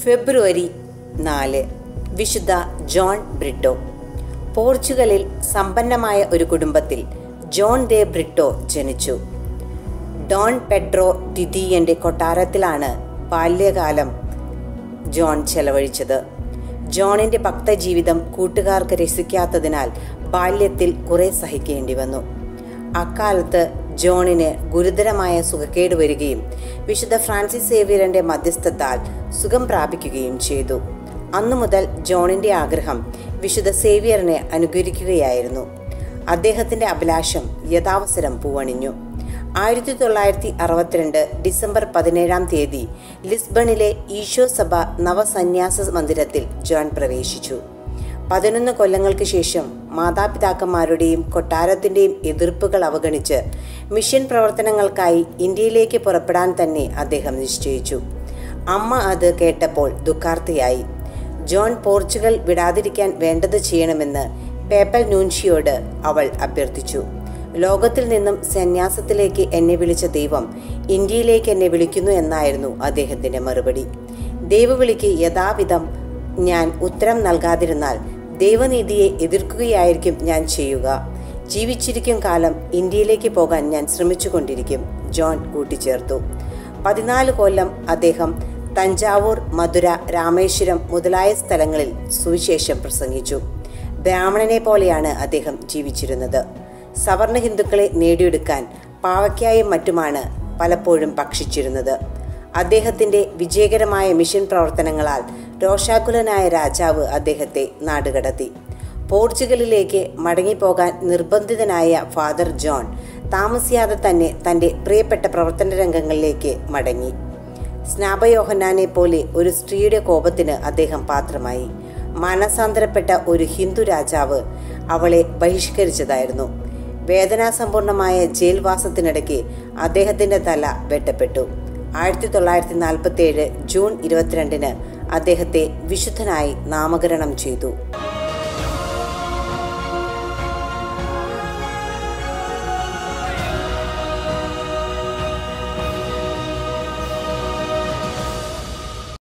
ഫെബ്രുവരി നാല് വിശുദ്ധ ജോൺ ബ്രിട്ടോ പോർച്ചുഗലിൽ സമ്പന്നമായ ഒരു കുടുംബത്തിൽ ജോൺ ദെ ബ്രിട്ടോ ജനിച്ചു ഡോൺ പെഡ്രോ ദ്വിതീയന്റെ കൊട്ടാരത്തിലാണ് ബാല്യകാലം ജോൺ ചെലവഴിച്ചത് ജോണിന്റെ ഭക്തജീവിതം കൂട്ടുകാർക്ക് രസിക്കാത്തതിനാൽ ബാല്യത്തിൽ കുറെ സഹിക്കേണ്ടി വന്നു അക്കാലത്ത് ജോണിന് ഗുരുതരമായ സുഖക്കേട് വരികയും വിശുദ്ധ ഫ്രാൻസിസ് സേവിയറിന്റെ മധ്യസ്ഥത്താൽ സുഖം പ്രാപിക്കുകയും ചെയ്തു അന്നു മുതൽ ജോണിന്റെ ആഗ്രഹം വിശുദ്ധ സേവിയറിനെ അനുകരിക്കുകയായിരുന്നു അദ്ദേഹത്തിന്റെ അഭിലാഷം യഥാവസരം പൂവണിഞ്ഞു ആയിരത്തി തൊള്ളായിരത്തി അറുപത്തിരണ്ട് ഡിസംബർ പതിനേഴാം തീയതി ലിസ്ബണിലെ ഈശോ സഭ നവസന്യാസ മന്ദിരത്തിൽ ജോൺ പ്രവേശിച്ചു പതിനൊന്ന് കൊല്ലങ്ങൾക്ക് ശേഷം മാതാപിതാക്കന്മാരുടെയും കൊട്ടാരത്തിന്റെയും എതിർപ്പുകൾ അവഗണിച്ച് മിഷൻ പ്രവർത്തനങ്ങൾക്കായി ഇന്ത്യയിലേക്ക് പുറപ്പെടാൻ തന്നെ അദ്ദേഹം നിശ്ചയിച്ചു അമ്മ അത് കേട്ടപ്പോൾ ദുഃഖാർത്ഥയായി ജോൺ പോർച്ചുഗൽ വിടാതിരിക്കാൻ വേണ്ടത് ചെയ്യണമെന്ന് പേപ്പൽ നൂൻഷിയോട് അവൾ അഭ്യർത്ഥിച്ചു ലോകത്തിൽ നിന്നും സന്യാസത്തിലേക്ക് എന്നെ വിളിച്ച ദൈവം ഇന്ത്യയിലേക്ക് എന്നെ വിളിക്കുന്നു എന്നായിരുന്നു അദ്ദേഹത്തിന്റെ മറുപടി ദൈവവിളിക്ക് യഥാവിധം ഞാൻ ഉത്തരം നൽകാതിരുന്നാൽ ദൈവനീതിയെ എതിർക്കുകയായിരിക്കും ഞാൻ ചെയ്യുക ജീവിച്ചിരിക്കും കാലം ഇന്ത്യയിലേക്ക് പോകാൻ ഞാൻ ശ്രമിച്ചുകൊണ്ടിരിക്കും ജോൺ കൂട്ടിച്ചേർത്തു പതിനാല് കൊല്ലം അദ്ദേഹം തഞ്ചാവൂർ മധുര രാമേശ്വരം മുതലായ സ്ഥലങ്ങളിൽ സുവിശേഷം പ്രസംഗിച്ചു ബ്രാഹ്മണനെ പോലെയാണ് അദ്ദേഹം ജീവിച്ചിരുന്നത് സവർണ ഹിന്ദുക്കളെ നേടിയെടുക്കാൻ പാവയ്ക്കായും മറ്റുമാണ് പലപ്പോഴും ഭക്ഷിച്ചിരുന്നത് അദ്ദേഹത്തിന്റെ വിജയകരമായ മിഷൻ പ്രവർത്തനങ്ങളാൽ രോഷാകുലനായ രാജാവ് അദ്ദേഹത്തെ നാടുകടത്തി പോർച്ചുഗലിലേക്ക് മടങ്ങിപ്പോകാൻ നിർബന്ധിതനായ ഫാദർ ജോൺ താമസിയാതെ തന്നെ തന്റെ പ്രിയപ്പെട്ട പ്രവർത്തന രംഗങ്ങളിലേക്ക് മടങ്ങി സ്നാപയോഹന്നാനെ പോലെ ഒരു സ്ത്രീയുടെ കോപത്തിന് അദ്ദേഹം പാത്രമായി മാനസാന്തരപ്പെട്ട ഒരു ഹിന്ദു രാജാവ് അവളെ ബഹിഷ്കരിച്ചതായിരുന്നു വേദനാസമ്പൂർണമായ ജയിൽവാസത്തിനിടയ്ക്ക് അദ്ദേഹത്തിന്റെ തല വെട്ടപ്പെട്ടു ആയിരത്തി തൊള്ളായിരത്തി നാൽപ്പത്തി ഏഴ് ജൂൺ ഇരുപത്തിരണ്ടിന് അദ്ദേഹത്തെ വിശുദ്ധനായി നാമകരണം ചെയ്തു